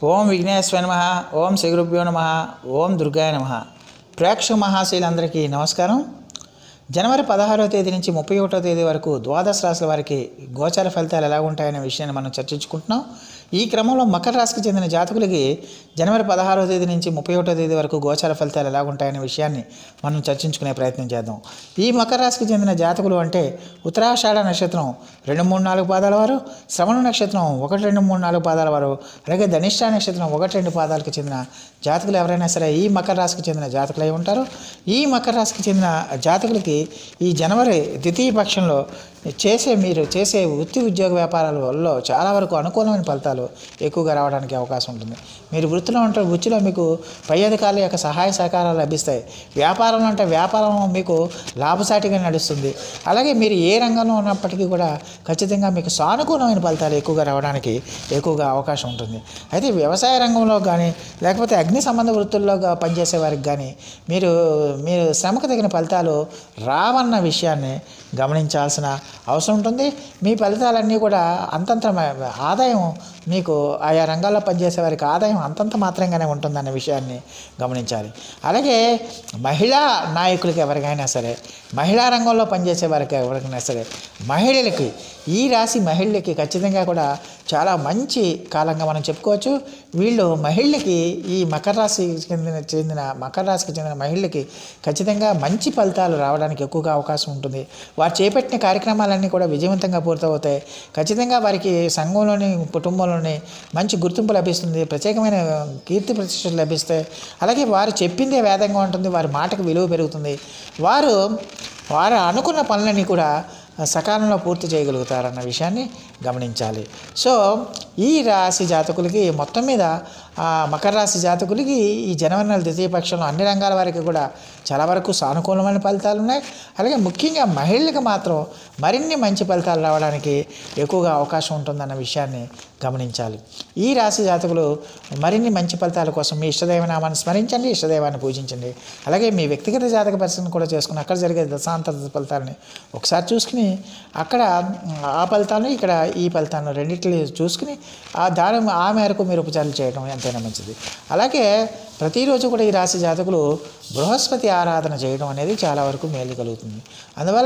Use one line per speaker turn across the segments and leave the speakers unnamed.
ఓం విఘ్నేశ్వర నమ ఓం శ్రీగురుభ్యో నమ ఓం దుర్గాయ నమ ప్రేక్షక మహాశీలందరికీ నమస్కారం జనవరి పదహారవ తేదీ నుంచి ముప్పై ఒకటో తేదీ వరకు ద్వాదశ రాశుల వారికి గోచార ఫలితాలు ఎలా ఉంటాయనే విషయాన్ని మనం చర్చించుకుంటున్నాం ఈ క్రమంలో మకర రాశికి చెందిన జాతకులకి జనవరి పదహారవ తేదీ నుంచి ముప్పై ఒకటో తేదీ వరకు గోచార ఫలితాలు ఎలా ఉంటాయనే విషయాన్ని మనం చర్చించుకునే ప్రయత్నం చేద్దాం ఈ మకర రాశికి చెందిన జాతకులు అంటే ఉత్తరాషాఢ నక్షత్రం రెండు మూడు నాలుగు పాదాల వారు శ్రవణ నక్షత్రం ఒకటి రెండు మూడు నాలుగు పాదాల వారు అలాగే ధనిష్ట నక్షత్రం ఒకటి రెండు పాదాలకు చెందిన జాతకులు ఎవరైనా సరే ఈ మకర రాశికి చెందిన జాతకులు అయి ఉంటారు ఈ మకర రాశికి చెందిన జాతకులకి ఈ జనవరి ద్వితీయ పక్షంలో చేసే మీరు చేసే వృత్తి ఉద్యోగ వ్యాపారాల వల్ల చాలా వరకు అనుకూలమైన ఫలితాలు ఎక్కువగా రావడానికి అవకాశం ఉంటుంది మీరు వృత్తిలో ఉంటే వృత్తిలో మీకు పై అధికారుల యొక్క సహాయ సహకారాలు లభిస్తాయి వ్యాపారంలో అంటే వ్యాపారం మీకు లాభసాటిగా నడుస్తుంది అలాగే మీరు ఏ రంగంలో ఉన్నప్పటికీ కూడా ఖచ్చితంగా మీకు సానుకూలమైన ఫలితాలు ఎక్కువగా రావడానికి ఎక్కువగా అవకాశం ఉంటుంది అయితే వ్యవసాయ రంగంలో కానీ లేకపోతే అగ్ని సంబంధ వృత్తుల్లో గా- పనిచేసే వారికి కానీ మీరు మీరు శ్రమకు తగిన ఫలితాలు రావన్న విషయాన్ని గమనించాల్సిన అవసరం ఉంటుంది మీ ఫలితాలన్నీ కూడా అంతంత మ- ఆదాయం మీకు ఆయా రంగాల్లో పనిచేసే వారికి ఆదాయం అంతంత మాత్రంగానే ఉంటుందన్న విషయాన్ని గమనించాలి అలాగే మహిళా నాయకులకి ఎవరికైనా సరే మహిళా రంగంలో పనిచేసే వారికి ఎవరికైనా సరే మహిళలకి ఈ రాశి మహిళలకి ఖచ్చితంగా కూడా చాలా మంచి కాలంగా మనం చెప్పుకోవచ్చు వీళ్ళు మహిళలకి ఈ మకర రాశికి చెందిన చెందిన మకర రాశికి చెందిన మహిళలకి ఖచ్చితంగా మంచి ఫలితాలు రావడానికి ఎక్కువగా అవకాశం ఉంటుంది వారు చేపట్టిన కార్యక్రమాలన్నీ కూడా విజయవంతంగా పూర్తవుతాయి ఖచ్చితంగా వారికి సంఘంలోని కుటుంబంలోని మంచి గుర్తింపు లభిస్తుంది ప్రత్యేకమైన కీర్తి ప్రతిష్టలు లభిస్తాయి అలాగే వారు చెప్పిందే వేదంగా ఉంటుంది వారి మాటకు విలువ పెరుగుతుంది వారు వారు అనుకున్న పనులన్నీ కూడా సకాలంలో పూర్తి చేయగలుగుతారన్న విషయాన్ని గమనించాలి సో ఈ రాశి జాతకులకి మొత్తం మీద ఆ, మకర రాశి జాతకులకి ఈ జనవరి నెల ద్వితీయ పక్షంలో అన్ని రంగాల వారికి కూడా చాలా వరకు సానుకూలమైన ఫలితాలు ఉన్నాయి అలాగే ముఖ్యంగా మహిళలకు మాత్రం మరిన్ని మంచి ఫలితాలు రావడానికి ఎక్కువగా అవకాశం ఉంటుందన్న విషయాన్ని గమనించాలి ఈ రాశి జాతకులు మరిన్ని మంచి ఫలితాల కోసం మీ ఇష్టదైవ నామాన్ని స్మరించండి ఇష్టదైవాన్ని పూజించండి అలాగే మీ వ్యక్తిగత జాతక పరిశీలన కూడా చేసుకుని అక్కడ జరిగే దశాంతర ఫలితాలని ఒకసారి చూసుకుని అక్కడ ఆ ఫలితాలను ఇక్కడ ఈ ఫలితాలను రెండింటిని చూసుకుని ఆ దాని ఆ మేరకు మీరు ఉపచారాలు చేయడం ఎంతైనా మంచిది అలాగే ప్రతిరోజు కూడా ఈ రాశి జాతకులు బృహస్పతి ఆరాధన చేయడం అనేది చాలా వరకు మేలు కలుగుతుంది అందువల్ల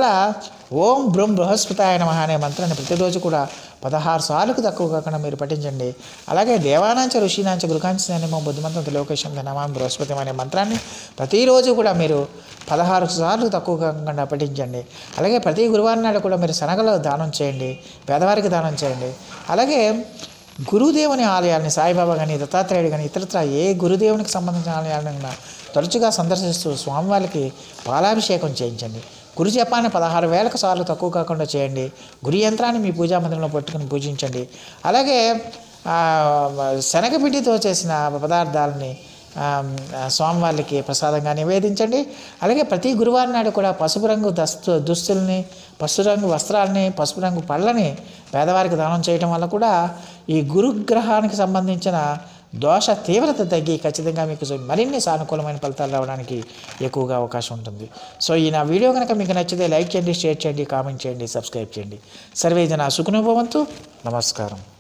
ఓం బ్రహ్మ బృహస్పతాయ నమః అనే మంత్రాన్ని ప్రతిరోజు కూడా పదహారు సార్లకు తక్కువ కాకుండా మీరు పఠించండి అలాగే దేవానాంచ ఋషినాంచ గృకాంచ నేమో బుద్ధిమంతం త్రిలోకేశం నమాం బృహస్పతి అనే మంత్రాన్ని ప్రతిరోజు కూడా మీరు పదహారు సార్లు తక్కువ కాకుండా పఠించండి అలాగే ప్రతి గురువారం నాడు కూడా మీరు శనగలు దానం చేయండి పేదవారికి దానం చేయండి అలాగే గురుదేవుని ఆలయాల్ని సాయిబాబా కానీ దత్తాత్రేయుడు కానీ ఇతరత్ర ఏ గురుదేవునికి సంబంధించిన ఆలయాలను తరచుగా సందర్శిస్తూ స్వామివారికి పాలాభిషేకం చేయించండి గురు జపాన్ని పదహారు వేలకు సార్లు తక్కువ కాకుండా చేయండి గురి యంత్రాన్ని మీ పూజా మందిరంలో పట్టుకుని పూజించండి అలాగే ఆ, శనగపిండితో చేసిన పదార్థాలని ఆ, స్వామివారికి ప్రసాదంగా నివేదించండి అలాగే ప్రతి గురువారం నాడు కూడా పసుపు రంగు దస్తు దుస్తుల్ని పసుపు రంగు వస్త్రాలని పసుపు రంగు పళ్ళని పేదవారికి దానం చేయడం వల్ల కూడా ఈ గురుగ్రహానికి సంబంధించిన దోష తీవ్రత తగ్గి ఖచ్చితంగా మీకు మరిన్ని సానుకూలమైన ఫలితాలు రావడానికి ఎక్కువగా అవకాశం ఉంటుంది సో ఈ నా వీడియో కనుక మీకు నచ్చితే లైక్ చేయండి షేర్ చేయండి కామెంట్ చేయండి సబ్స్క్రైబ్ చేయండి సర్వేజన సుఖనుభవంతు నమస్కారం